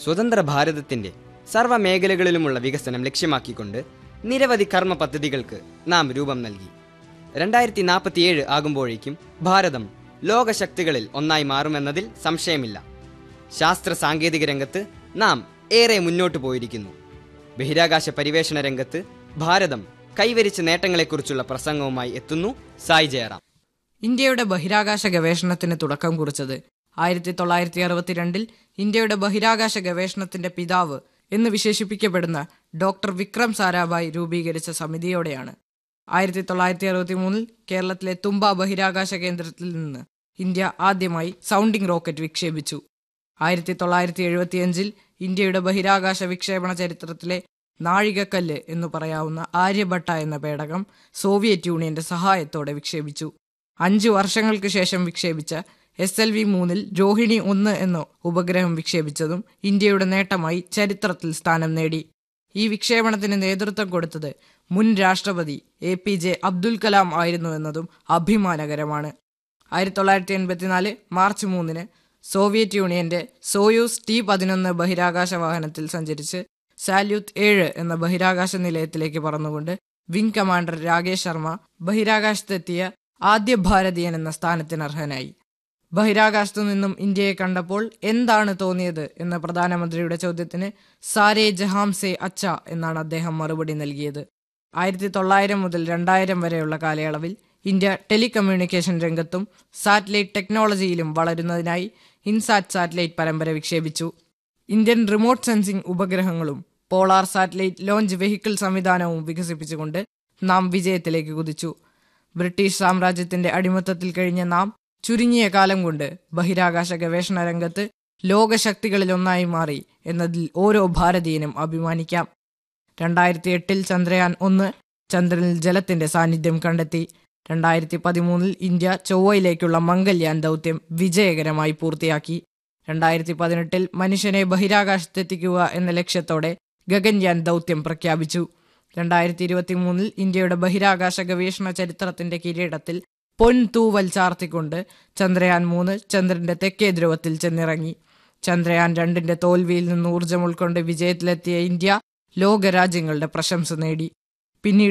സ്വതന്ത്ര ഭാരതത്തിന്റെ സർവ്വ മേഖലകളിലുമുള്ള വികസനം ലക്ഷ്യമാക്കിക്കൊണ്ട് നിരവധി കർമ്മ പദ്ധതികൾക്ക് നാം രൂപം നൽകി രണ്ടായിരത്തി നാൽപ്പത്തിയേഴ് ആകുമ്പോഴേക്കും ഭാരതം ലോകശക്തികളിൽ ഒന്നായി മാറുമെന്നതിൽ സംശയമില്ല ശാസ്ത്ര സാങ്കേതിക രംഗത്ത് നാം ഏറെ മുന്നോട്ടു പോയിരിക്കുന്നു ബഹിരാകാശ പരിവേഷണ രംഗത്ത് ഭാരതം കൈവരിച്ച നേട്ടങ്ങളെക്കുറിച്ചുള്ള പ്രസംഗവുമായി എത്തുന്നു സായി ജയറാം ഇന്ത്യയുടെ ബഹിരാകാശ ഗവേഷണത്തിന് തുടക്കം കുറിച്ചത് ആയിരത്തി തൊള്ളായിരത്തി അറുപത്തിരണ്ടിൽ ഇന്ത്യയുടെ ബഹിരാകാശ ഗവേഷണത്തിന്റെ പിതാവ് എന്ന് വിശേഷിപ്പിക്കപ്പെടുന്ന ഡോക്ടർ വിക്രം സാരാഭായ് രൂപീകരിച്ച സമിതിയോടെയാണ് ആയിരത്തി തൊള്ളായിരത്തി അറുപത്തി മൂന്നിൽ കേരളത്തിലെ തുമ്പ ബഹിരാകാശ കേന്ദ്രത്തിൽ നിന്ന് ഇന്ത്യ ആദ്യമായി സൗണ്ടിംഗ് റോക്കറ്റ് വിക്ഷേപിച്ചു ആയിരത്തി തൊള്ളായിരത്തി എഴുപത്തിയഞ്ചിൽ ഇന്ത്യയുടെ ബഹിരാകാശ വിക്ഷേപണ ചരിത്രത്തിലെ നാഴികക്കല്ല് എന്ന് പറയാവുന്ന ആര്യഭട്ട എന്ന പേടകം സോവിയറ്റ് യൂണിയന്റെ സഹായത്തോടെ വിക്ഷേപിച്ചു അഞ്ചു വർഷങ്ങൾക്ക് ശേഷം വിക്ഷേപിച്ച എസ് എൽ വി മൂന്നിൽ രോഹിണി ഒന്ന് എന്ന ഉപഗ്രഹം വിക്ഷേപിച്ചതും ഇന്ത്യയുടെ നേട്ടമായി ചരിത്രത്തിൽ സ്ഥാനം നേടി ഈ വിക്ഷേപണത്തിന് നേതൃത്വം കൊടുത്തത് മുൻ രാഷ്ട്രപതി A P J Abdul Kalam ആയിരുന്നു എന്നതും അഭിമാനകരമാണ് ആയിരത്തി തൊള്ളായിരത്തി എൺപത്തിനാല് മാർച്ച് മൂന്നിന് സോവിയറ്റ് യൂണിയന്റെ സോയൂസ് ടി പതിനൊന്ന് ബഹിരാകാശ വാഹനത്തിൽ സഞ്ചരിച്ച് സാല്യൂത്ത് ഏഴ് എന്ന ബഹിരാകാശ നിലയത്തിലേക്ക് പറന്നുകൊണ്ട് വിംഗ് കമാൻഡർ രാകേഷ് ശർമ്മ ബഹിരാകാശത്തെത്തിയ ആദ്യ ഭാരതീയൻ എന്ന സ്ഥാനത്തിന് അർഹനായി ബഹിരാകാശത്തു നിന്നും ഇന്ത്യയെ കണ്ടപ്പോൾ എന്താണ് തോന്നിയത് എന്ന പ്രധാനമന്ത്രിയുടെ ചോദ്യത്തിന് സാരേ ജഹാം സെ അച്ച എന്നാണ് അദ്ദേഹം മറുപടി നൽകിയത് ആയിരത്തി തൊള്ളായിരം മുതൽ രണ്ടായിരം വരെയുള്ള കാലയളവിൽ ഇന്ത്യ ടെലികമ്മ്യൂണിക്കേഷൻ രംഗത്തും സാറ്റലൈറ്റ് ടെക്നോളജിയിലും വളരുന്നതിനായി ഇൻസാറ്റ് സാറ്റലൈറ്റ് പരമ്പര വിക്ഷേപിച്ചു ഇന്ത്യൻ റിമോട്ട് സെൻസിംഗ് ഉപഗ്രഹങ്ങളും പോളാർ സാറ്റലൈറ്റ് ലോഞ്ച് വെഹിക്കിൾ സംവിധാനവും വികസിപ്പിച്ചുകൊണ്ട് നാം വിജയത്തിലേക്ക് കുതിച്ചു ബ്രിട്ടീഷ് സാമ്രാജ്യത്തിന്റെ അടിമത്തത്തിൽ കഴിഞ്ഞ നാം ചുരുങ്ങിയ കാലം കൊണ്ട് ബഹിരാകാശ ഗവേഷണ രംഗത്ത് ലോകശക്തികളിലൊന്നായി മാറി എന്നതിൽ ഓരോ ഭാരതീയനും അഭിമാനിക്കാം രണ്ടായിരത്തി എട്ടിൽ ചന്ദ്രയാൻ ഒന്ന് ചന്ദ്രനിൽ ജലത്തിന്റെ സാന്നിധ്യം കണ്ടെത്തി രണ്ടായിരത്തി പതിമൂന്നിൽ ഇന്ത്യ ചൊവ്വയിലേക്കുള്ള മംഗൾയാൻ ദൗത്യം വിജയകരമായി പൂർത്തിയാക്കി രണ്ടായിരത്തി പതിനെട്ടിൽ മനുഷ്യനെ ബഹിരാകാശത്തെത്തിക്കുക എന്ന ലക്ഷ്യത്തോടെ ഗഗൻയാൻ ദൗത്യം പ്രഖ്യാപിച്ചു രണ്ടായിരത്തി ഇരുപത്തി മൂന്നിൽ ഇന്ത്യയുടെ ബഹിരാകാശ ഗവേഷണ ചരിത്രത്തിന്റെ കിരീടത്തിൽ പൊൻതൂവൽ ചാർത്തിക്കൊണ്ട് ചന്ദ്രയാൻ മൂന്ന് ചന്ദ്രന്റെ തെക്കേ ധ്രുവത്തിൽ ചെന്നിറങ്ങി ചന്ദ്രയാൻ രണ്ടിന്റെ തോൽവിയിൽ നിന്ന് ഊർജ്ജം ഉൾക്കൊണ്ട് വിജയത്തിലെത്തിയ ഇന്ത്യ ലോകരാജ്യങ്ങളുടെ പ്രശംസ നേടി പിന്നീട്